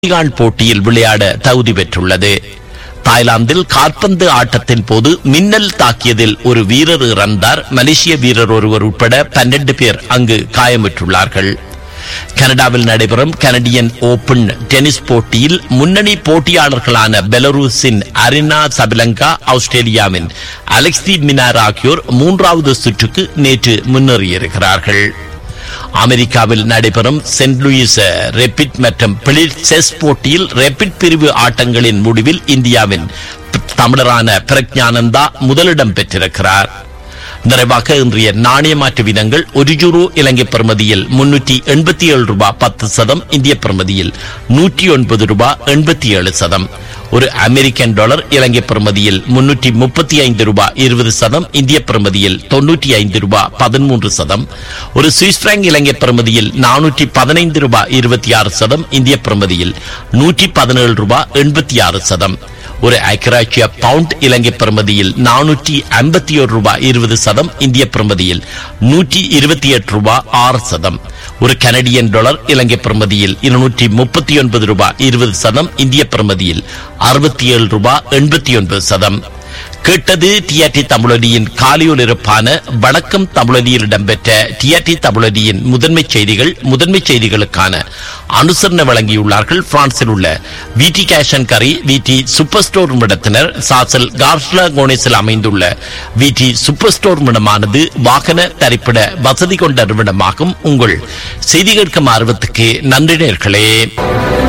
நாள் போட்டியில் விளையாட தகுதி பெற்றுள்ளது தாய்லாந்தில் கால்பந்து ஆட்டத்தின் போது மின்னல் தாக்கியதில் ஒரு வீரர் இறந்தார் மலேசிய வீரர் ஒருவர் உட்பட பன்னெண்டு பேர் அங்கு காயமுற்றுள்ளார்கள் கனடாவில் நடைபெறும் கனடியன் ஓபன் டென்னிஸ் போட்டியில் முன்னணி போட்டியாளர்களான பெலரூஸின் அரினா சபிலங்கா ஆஸ்திரேலியாவின் அலெக்சி மினார் ஆகியோர் மூன்றாவது சுற்றுக்கு நேற்று முன்னேறியிருக்கிறார்கள் அமெரிக்காவில் நடைபெறும் சென்ட் லூயிஸ் ரெபிட் மற்றும் பிளிட் செஸ் போட்டியில் ரெபிட் பிரிவு ஆட்டங்களின் முடிவில் இந்தியாவின் தமிழரான பிரக்ஞானந்தா முதலிடம் பெற்றிருக்கிறார் நிறைவாக இன்றைய நாணய மாற்று வீதங்கள் ஒரு யூரோ இலங்கை பிரமதியில் முன்னூற்றி எண்பத்தி ஏழு ரூபாய் பத்து சதம் இந்திய பிரமதியில் நூற்றி ஒன்பது ரூபாய் எண்பத்தி ஏழு சதம் ஒரு அமெரிக்கன் டாலர் இலங்கை பிரமதியில் முன்னூற்றி முப்பத்தி ஐந்து ரூபாய் இருபது சதம் இந்திய பிரமதியில் தொன்னூற்றி ஐந்து ரூபாய் பதிமூன்று சதம் ஒரு சுவிஸ் பிராங்க் இலங்கை பிரமதியில் நானூற்றி பதினைந்து ரூபாய் இருபத்தி ஆறு சதம் இந்திய பிரமதியில் நூற்றி பதினேழு ரூபாய் எண்பத்தி ஆறு சதம் ஒரு ஐக்கிராட்சிய பவுண்ட் இலங்கை பிரமதியில் நானூற்றி ஐம்பத்தி ஒரு ரூபாய் இருபது சதம் இந்திய பிரமதியில் நூற்றி இருபத்தி எட்டு ரூபாய் ஆறு சதம் ஒரு கனடியன் டாலர் இலங்கை பிரமதியில் இருநூற்றி முப்பத்தி ஒன்பது ரூபாய் இருபது சதம் இந்திய பிரமதியில் அறுபத்தி ஏழு ரூபாய் எண்பத்தி ஒன்பது சதம் கேட்டது டிஆர்டி தமிழொலியின் காலியொலிருப்பான வணக்கம் தமிழொலியில் இடம்பெற்ற டிஆர்டி தமிழொலியின் முதன்மை செய்திகள் முதன்மை செய்திகளுக்கான அனுசரணை வழங்கியுள்ளார்கள் பிரான்சில் உள்ள விடி கேஷன் கரி விடி சூப்பர் ஸ்டோர் நிறுவனத்தினர் சாசல் கார்ஷ்லா கோனேஸில் அமைந்துள்ள விடி சூப்பர் ஸ்டோர் நிறுவனமானது வாகன தரிப்பிட வசதி கொண்ட நிறுவனமாகும் உங்கள் செய்தி கேட்கும் ஆர்வத்துக்கு நன்றி நேர்களே